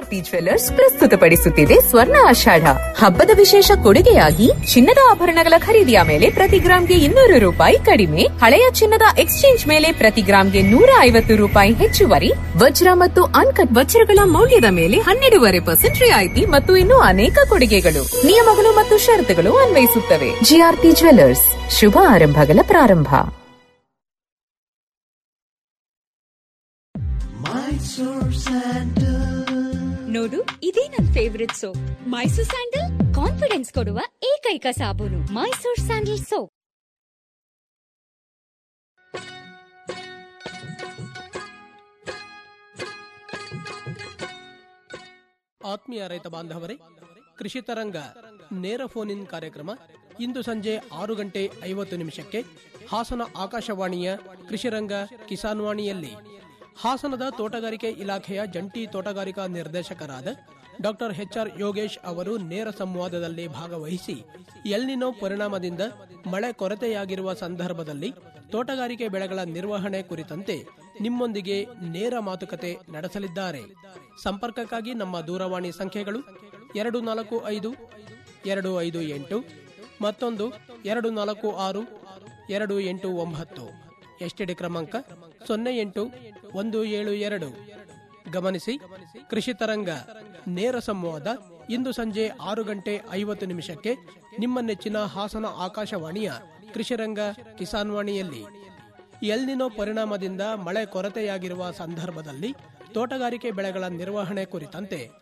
GRP jewellers ಪ್ರಸ್ತುತಪಡಿಸುತ್ತಿದೆ ಸ್ವರ್ಣ ಆಷಾಢ ಹಬ್ಬದ ವಿಶೇಷ ಕೊಡುಗೆಯಾಗಿ ಚಿನ್ನದ ಆಭರಣಗಳ ಖರೀದಿಯ ಮೇಲೆ ಪ್ರತಿ ಗ್ರಾಂಗೆ ಇನ್ನೂರು ರೂಪಾಯಿ ಕಡಿಮೆ ಹಳೆಯ ಚಿನ್ನದ ಎಕ್ಸ್ಚೇಂಜ್ ಮೇಲೆ ಪ್ರತಿ ಗ್ರಾಂಗೆ ನೂರ ಐವತ್ತು ರೂಪಾಯಿ ಹೆಚ್ಚುವರಿ ವಜ್ರ ಮತ್ತು ಅನ್ಕಟ್ ವಜ್ರಗಳ ಮೌಲ್ಯದ ಮೇಲೆ ಹನ್ನೆರಡೂವರೆ ಪರ್ಸೆಂಟ್ ರಿಯಾಯಿತಿ ಮತ್ತು ಇನ್ನೂ ಅನೇಕ ಕೊಡುಗೆಗಳು ನಿಯಮಗಳು ಮತ್ತು ಷರತ್ತುಗಳು ಅನ್ವಯಿಸುತ್ತವೆ ಜಿಆರ್ಪಿ ಜ್ವೆಲ್ಲರ್ಸ್ ಶುಭ ಆರಂಭಗಳ ಪ್ರಾರಂಭ ನೋಡು ಇದೇ ನನ್ favourite soap Mysore sandal confidence ಕೊಡುವ ಏಕೈಕ ಸಾಬೂನು ಮೈಸೂರ್ ಸ್ಯಾಂಡಲ್ ಸೋಪ್ ಆತ್ಮೀಯ ರೈತ ಬಾಂಧವರೇ ಕೃಷಿ ತರಂಗ ನೇರ ಫೋನ್ ಇನ್ ಕಾರ್ಯಕ್ರಮ ಇಂದು ಸಂಜೆ ಆರು ಗಂಟೆ ಐವತ್ತು ನಿಮಿಷಕ್ಕೆ ಹಾಸನ ಆಕಾಶವಾಣಿಯ ಕೃಷಿರಂಗ ಕಿಸಾನ್ ವಾಣಿಯಲ್ಲಿ ಹಾಸನದ ತೋಟಗಾರಿಕೆ ಇಲಾಖೆಯ ಜಂಟಿ ತೋಟಗಾರಿಕಾ ನಿರ್ದೇಶಕರಾದ ಡಾಕ್ಟರ್ ಎಚ್ಆರ್ ಯೋಗೇಶ್ ಅವರು ನೇರ ಸಂವಾದದಲ್ಲಿ ಭಾಗವಹಿಸಿ ಎಲ್ನಿನೋ ಪರಿಣಾಮದಿಂದ ಮಳೆ ಕೊರತೆಯಾಗಿರುವ ಸಂದರ್ಭದಲ್ಲಿ ತೋಟಗಾರಿಕೆ ಬೆಳೆಗಳ ನಿರ್ವಹಣೆ ಕುರಿತಂತೆ ನಿಮ್ಮೊಂದಿಗೆ ನೇರ ಮಾತುಕತೆ ನಡೆಸಲಿದ್ದಾರೆ ಸಂಪರ್ಕಕ್ಕಾಗಿ ನಮ್ಮ ದೂರವಾಣಿ ಸಂಖ್ಯೆಗಳು ಎರಡು ನಾಲ್ಕು ಐದು ಎರಡು ಐದು ಎಂಟು ಮತ್ತೊಂದು ಎರಡು ನಾಲ್ಕು ಆರು ಎರಡು ಎಂಟು ಒಂಬತ್ತು ಎಸ್ಟಿಡಿ ಕ್ರಮಾಂಕ ಸೊನ್ನೆ ಎಂಟು ಒಂದು ಏಳು ಎರಡು ಗಮನಿಸಿ ಕೃಷಿ ತರಂಗ ನೇರ ಸಂವಾದ ಇಂದು ಸಂಜೆ ಆರು ಗಂಟೆ ಐವತ್ತು ನಿಮಿಷಕ್ಕೆ ನಿಮ್ಮ ನೆಚ್ಚಿನ ಹಾಸನ ಆಕಾಶವಾಣಿಯ ಕೃಷಿರಂಗ ಕಿಸಾನ್ ವಾಣಿಯಲ್ಲಿ ಎಲ್ನಿನೋ ಪರಿಣಾಮದಿಂದ ಮಳೆ ಕೊರತೆಯಾಗಿರುವ ಸಂದರ್ಭದಲ್ಲಿ ತೋಟಗಾರಿಕೆ ಬೆಳೆಗಳ ನಿರ್ವಹಣೆ ಕುರಿತಂತೆ